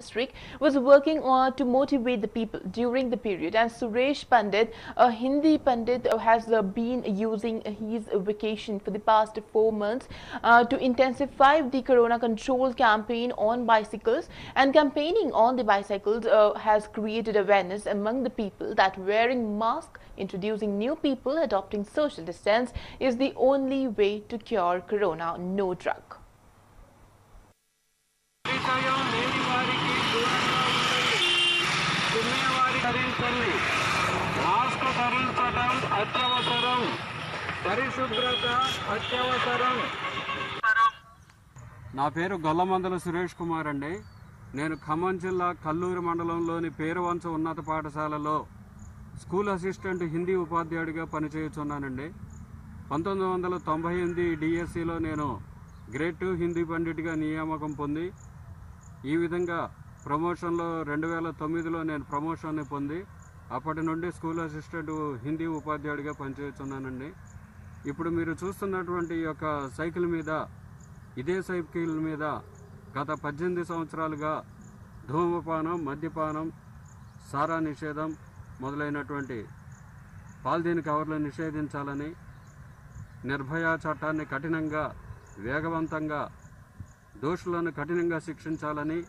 district was working on to motivate the people during the period. And Suresh Pandit, a Hindi Pandit, uh, has uh, been using his vacation for the past four months uh, to intensify the corona control campaign on bicycles. And campaigning on the bicycles uh, has created awareness among the people that wearing mask, introducing new people, adopting social distance is the only way to cure corona. No drug. పరిచయం లేని వారికి దూరంగా ఉండండి తినేవారి ధరించండి mask ధరించడం అత్యవసరం పరిశుభ్రత అత్యవసరం నా పేరు గొల్లమందల సురేష్ కుమార్ అండి నేను ఖమ్మం జిల్లా కల్లూరు మండలంలోని పేరువంచ ఉన్నత పాఠశాలలో స్కూల్ అసిస్టెంట్ హిందీ ఉపాధ్యాయుడిగా పనిచేయుచున్నానండి పంతొమ్మిది వందల తొంభై ఎనిమిది డిఎస్సిలో నేను గ్రేడ్ టూ హిందీ పండిట్గా నియామకం పొంది ఈ విధంగా ప్రమోషన్లో రెండు వేల తొమ్మిదిలో నేను ప్రమోషన్ని పొంది అప్పటి నుండి స్కూల్ అసిస్టెంట్ హిందీ ఉపాధ్యాయుడిగా పనిచేస్తున్నానండి ఇప్పుడు మీరు చూస్తున్నటువంటి ఈ యొక్క సైకిల్ మీద ఇదే సైకిల్ మీద గత పద్దెనిమిది సంవత్సరాలుగా ధూమపానం మద్యపానం సారా నిషేధం మొదలైనటువంటి పాలిథీన్ కవర్లు నిషేధించాలని నిర్భయ చట్టాన్ని కఠినంగా వేగవంతంగా దోషులను కఠినంగా శిక్షించాలని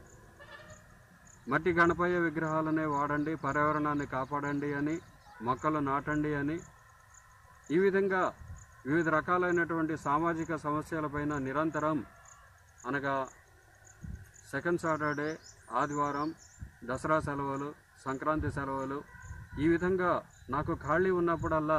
మట్టి గణపయ్య విగ్రహాలనే వాడండి పర్యావరణాన్ని కాపాడండి అని మొక్కలు నాటండి అని ఈ విధంగా వివిధ రకాలైనటువంటి సామాజిక సమస్యలపైన నిరంతరం అనగా సెకండ్ సాటర్డే ఆదివారం దసరా సెలవులు సంక్రాంతి సెలవులు ఈ విధంగా నాకు ఖాళీ ఉన్నప్పుడల్లా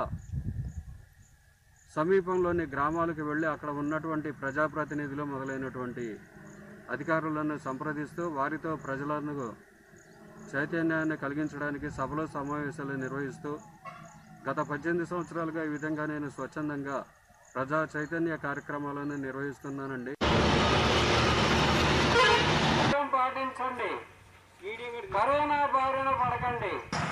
సమీపంలోని గ్రామాలకు వెళ్ళి అక్కడ ఉన్నటువంటి ప్రజాప్రతినిధులు మొదలైనటువంటి అధికారులను సంప్రదిస్తూ వారితో ప్రజలను చైతన్యాన్ని కలిగించడానికి సభలో సమావేశాలు నిర్వహిస్తూ గత పద్దెనిమిది సంవత్సరాలుగా ఈ విధంగా నేను స్వచ్ఛందంగా ప్రజా చైతన్య కార్యక్రమాలను నిర్వహిస్తున్నానండి పాటించండి కరోనా బారిన పడకండి